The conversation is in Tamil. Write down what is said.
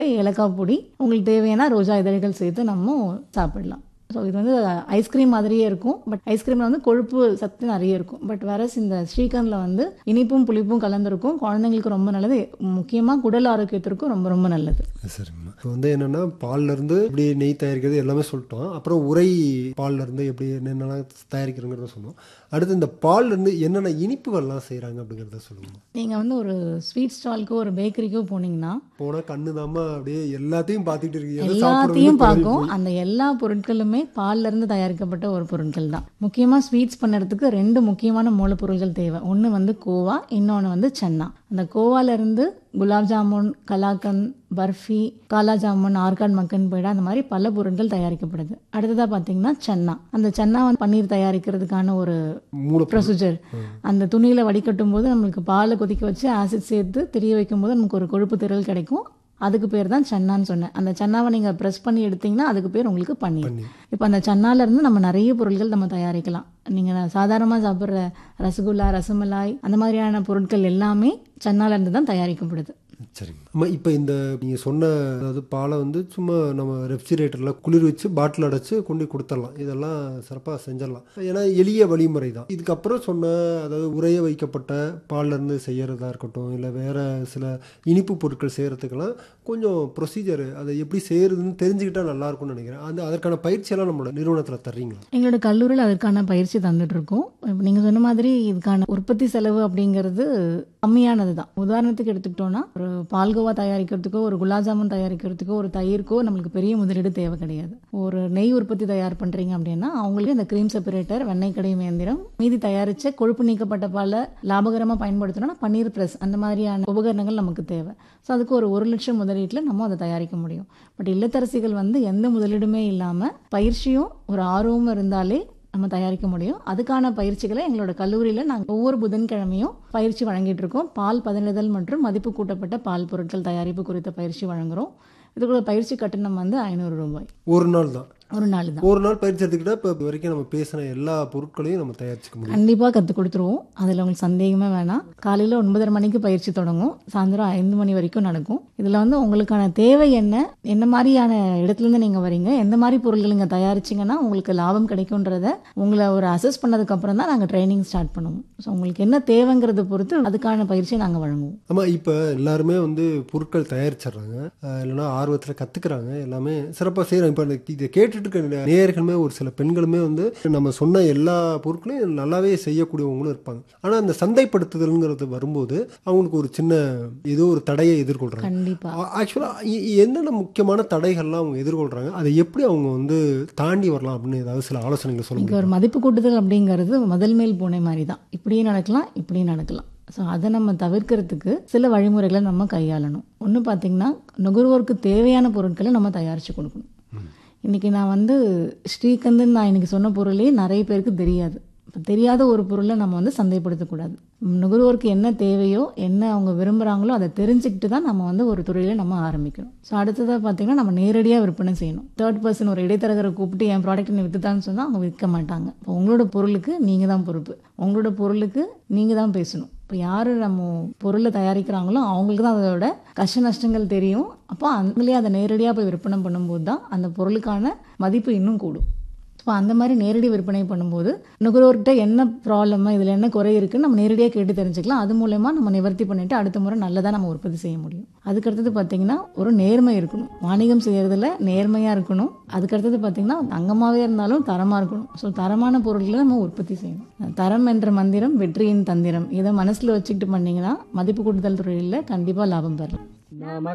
ஏலக்காய் பொடி உங்களுக்கு தேவையான ரோஜா இதழ்கள் சேர்த்து நம்ம சாப்பிடலாம் ஸோ இது வந்து ஐஸ்கிரீம் மாதிரியே இருக்கும் பட் ஐஸ்கிரீமில் வந்து கொழுப்பு சத்து நிறைய இருக்கும் பட் வேறஸ் இந்த ஸ்ரீகந்தில் வந்து இனிப்பும் புளிப்பும் கலந்துருக்கும் குழந்தைங்களுக்கு ரொம்ப நல்லது முக்கியமாக குடல் ஆரோக்கியத்திற்கும் ரொம்ப ரொம்ப நல்லது சரிங்கம்மா இப்போ வந்து என்னென்னா பால்லேருந்து எப்படி நெய் தயாரிக்கிறது எல்லாமே சொல்லிட்டோம் அப்புறம் உரை பால்லேருந்து எப்படி என்னென்னலாம் தயாரிக்கிறோங்கிறத சொன்னோம் அடுத்து இந்த பால்லேருந்து என்னென்ன இனிப்புகள்லாம் செய்கிறாங்க அப்படிங்கிறத சொல்லுங்க நீங்கள் வந்து ஒரு ஸ்வீட் ஸ்டால்க்கோ ஒரு பேக்கரிக்கோ போனீங்கன்னா போனால் கண்ணு தாம்மா அப்படியே எல்லாத்தையும் பார்த்துட்டு இருக்கீங்க எதை எல்லாத்தையும் சாப்பிட்றது பார்க்கும் அந்த எல்லா பொருட்களுமே பால்ல இருந்து தயாரிக்கப்பட்ட ஒரு பொருட்கள் தான் முக்கியமா ஸ்வீட்ஸ் பண்ணுறதுக்கு ரெண்டு முக்கியமான மூலப்பொருட்கள் தேவை ஒன்று வந்து கோவா இன்னொன்று வந்து சன்னா அந்த கோவால இருந்து குலாப் ஜாமுன் கலாக்கந்த் பர்ஃபி காலா ஜாமுன் ஆர்காட் மக்கன் பேடா அந்த மாதிரி பல பொருட்கள் தயாரிக்கப்படுது அடுத்ததா பார்த்தீங்கன்னா சன்னா அந்த சன்னா வந்து பன்னீர் தயாரிக்கிறதுக்கான ஒரு மூளை ப்ரொசீஜர் அந்த துணியில வடிகட்டும் போது நம்மளுக்கு பாலை கொதிக்க வச்சு ஆசிட் சேர்த்து தெரிய வைக்கும் போது நமக்கு ஒரு கொழுப்பு திரள் கிடைக்கும் அதுக்கு பேர் தான் சன்னான்னு சொன்னேன் அந்த சன்னாவை நீங்கள் ப்ரெஸ் பண்ணி எடுத்தீங்கன்னா அதுக்கு பேர் உங்களுக்கு பன்னீர் இப்போ அந்த சன்னால இருந்து நம்ம நிறைய பொருட்கள் நம்ம தயாரிக்கலாம் நீங்கள் சாதாரணமாக சாப்பிட்ற ரசகுல்லா ரசமலாய் அந்த மாதிரியான பொருட்கள் எல்லாமே சன்னால இருந்து தான் தயாரிக்கப்படுது சரிங்க அம்மா இப்போ இந்த நீங்கள் சொன்ன அதாவது பாலை வந்து சும்மா நம்ம ரெஃப்ரிஜரேட்டரில் குளிர் வச்சு பாட்டில் அடைச்சு கொண்டு போய் கொடுத்துடலாம் இதெல்லாம் சிறப்பாக செஞ்சிடலாம் ஏன்னா எளிய வழிமுறை தான் இதுக்கப்புறம் சொன்ன அதாவது உரைய வைக்கப்பட்ட பால்லேருந்து செய்யறதா இருக்கட்டும் இல்லை வேறு சில இனிப்பு பொருட்கள் செய்கிறதுக்கெல்லாம் கொஞ்சம் ப்ரொசீஜர் அதை எப்படி செய்கிறதுன்னு தெரிஞ்சுக்கிட்டா நல்லா இருக்கும்னு நினைக்கிறேன் அந்த அதற்கான பயிற்சியெல்லாம் நம்மளோட நிறுவனத்தில் தர்றீங்களா எங்களோட கல்லூரியில் அதற்கான பயிற்சி தந்துட்டு இருக்கோம் இப்போ நீங்கள் சொன்ன மாதிரி இதுக்கான உற்பத்தி செலவு அப்படிங்கிறது கம்மியானது தான் உதாரணத்துக்கு எடுத்துக்கிட்டோம்னா ஒரு பால்கோவா தயாரிக்கிறதுக்கோ ஒரு குலாப் ஜாமுன் தயாரிக்கிறதுக்கோ ஒரு தயிர்க்கோ நம்மளுக்கு பெரிய முதலீடு தேவை கிடையாது ஒரு நெய் உற்பத்தி தயார் பண்ணுறீங்க அப்படின்னா அவங்களுக்கு இந்த க்ரீம் செப்பரேட்டர் வெண்ணெய் கடையும் இயந்திரம் மீதி தயாரித்த கொழுப்பு நீக்கப்பட்ட பாலை லாபகரமாக பயன்படுத்தணும்னா பன்னீர் ப்ரெஸ் அந்த மாதிரியான உபகரணங்கள் நமக்கு தேவை ஸோ அதுக்கு ஒரு ஒரு லட்சம் முதலீட்டில் நம்ம அதை தயாரிக்க முடியும் பட் இல்லத்தரசிகள் வந்து எந்த முதலீடுமே இல்லாமல் பயிற்சியும் ஒரு ஆர்வமும் இருந்தாலே நம்ம தயாரிக்க முடியும் அதுக்கான பயிற்சிகளை எங்களோட கல்லூரியில் நாங்கள் ஒவ்வொரு புதன்கிழமையும் பயிற்சி வழங்கிட்டு இருக்கோம் பால் பதனிடுதல் மற்றும் மதிப்பு கூட்டப்பட்ட பால் பொருட்கள் தயாரிப்பு குறித்த பயிற்சி வழங்குறோம் இதுக்குள்ள பயிற்சி கட்டணம் வந்து ஐநூறு ரூபாய் ஒரு நாள் தான் ஒரு நாள் தான் ஒரு நாள் பயிற்சி எடுத்துக்கிட்டா இப்போ இது வரைக்கும் நம்ம பேசின எல்லா பொருட்களையும் நம்ம தயாரிச்சுக்க முடியும் கண்டிப்பாக கற்றுக் கொடுத்துருவோம் அதில் உங்களுக்கு சந்தேகமே வேணாம் காலையில் ஒன்பதரை மணிக்கு பயிற்சி தொடங்கும் சாயந்தரம் ஐந்து மணி வரைக்கும் நடக்கும் இதில் வந்து உங்களுக்கான தேவை என்ன என்ன மாதிரியான இடத்துலேருந்து நீங்கள் வரீங்க எந்த மாதிரி பொருட்கள் நீங்கள் தயாரிச்சிங்கன்னா உங்களுக்கு லாபம் கிடைக்குன்றத உங்களை ஒரு அசஸ் பண்ணதுக்கப்புறம் தான் நாங்கள் ட்ரைனிங் ஸ்டார்ட் பண்ணுவோம் ஸோ உங்களுக்கு என்ன தேவைங்கிறத பொறுத்து அதுக்கான பயிற்சியை நாங்கள் வழங்குவோம் ஆமாம் இப்போ எல்லாருமே வந்து பொருட்கள் தயாரிச்சிடுறாங்க அஹ் இல்லைன்னா ஆர்வத்தில் கற்றுக்குறாங்க எல்லாமே சிறப்பாக செய்கிறாங்க இப்போ இந்த- இதை கேட்டுட்டு இருக்க நேயர்களுமே ஒரு சில பெண்களுமே வந்து நம்ம சொன்ன எல்லா பொருட்களையும் நல்லாவே செய்யக்கூடியவங்களும் இருப்பாங்க ஆனால் அந்த சந்தைப்படுத்துதல்ங்கிறது வரும்போது அவங்களுக்கு ஒரு சின்ன ஏதோ ஒரு தடையை எதிர்கொள்கிறாங்க கண்டிப்பாக ஆக்சுவலாக என்னென்ன முக்கியமான தடைகள்லாம் அவங்க எதிர்கொள்கிறாங்க அதை எப்படி அவங்க வந்து தாண்டி வரலாம் அப்படின்னு ஏதாவது சில ஆலோசனைகளை சொல்ல இங்கே ஒரு மதிப்பு கூட்டுதல் அப்படிங்கிறது முதல் மேல் பூனை மாதிரி தான் இப்படியும் நடக்கலாம் இப்படியும் நடக்கலாம் ஸோ அதை நம்ம தவிர்க்கிறதுக்கு சில வழிமுறைகளை நம்ம கையாளணும் ஒன்று பார்த்தீங்கன்னா நுகர்வோருக்கு தேவையான பொருட்களை நம்ம தயாரித்து கொடுக்கணும் இன்றைக்கி நான் வந்து ஸ்ரீகந்தன் நான் இன்னைக்கு சொன்ன பொருளே நிறைய பேருக்கு தெரியாது இப்போ தெரியாத ஒரு பொருளை நம்ம வந்து சந்தைப்படுத்தக்கூடாது நுகர்வோருக்கு என்ன தேவையோ என்ன அவங்க விரும்புகிறாங்களோ அதை தெரிஞ்சுக்கிட்டு தான் நம்ம வந்து ஒரு துறையில் நம்ம ஆரம்பிக்கணும் ஸோ அடுத்ததாக பார்த்தீங்கன்னா நம்ம நேரடியாக விற்பனை செய்யணும் தேர்ட் பர்சன் ஒரு இடைத்தரகரை கூப்பிட்டு என் ப்ராடக்ட் நீ விற்றுதான்னு சொன்னால் அவங்க விற்க மாட்டாங்க இப்போ உங்களோட பொருளுக்கு நீங்கள் தான் பொறுப்பு உங்களோட பொருளுக்கு நீங்கள் தான் பேசணும் இப்போ யார் நம்ம பொருளை தயாரிக்கிறாங்களோ அவங்களுக்கு தான் அதோட கஷ்ட நஷ்டங்கள் தெரியும் அப்போ அவங்களே அதை நேரடியாக போய் விற்பனை பண்ணும்போது தான் அந்த பொருளுக்கான மதிப்பு இன்னும் கூடும் ஸோ அந்த மாதிரி நேரடி விற்பனை பண்ணும்போது நுகர்வோர்கிட்ட என்ன ப்ராப்ளம் இதில் என்ன குறை இருக்குன்னு நம்ம நேரடியாக கேட்டு தெரிஞ்சுக்கலாம் அது மூலயமா நம்ம நிவர்த்தி பண்ணிட்டு அடுத்த முறை நல்லதாக நம்ம உற்பத்தி செய்ய முடியும் அதுக்கடுத்தது பார்த்தீங்கன்னா ஒரு நேர்மை இருக்கணும் வாணிகம் செய்யறதுல நேர்மையாக இருக்கணும் அதுக்கடுத்தது பார்த்தீங்கன்னா அங்கமாகவே இருந்தாலும் தரமாக இருக்கணும் ஸோ தரமான பொருட்களை நம்ம உற்பத்தி செய்யணும் தரம் என்ற மந்திரம் வெற்றியின் தந்திரம் இதை மனசில் வச்சுக்கிட்டு பண்ணீங்கன்னா மதிப்பு கூட்டுதல் துறையில் கண்டிப்பாக லாபம் பெறலாம்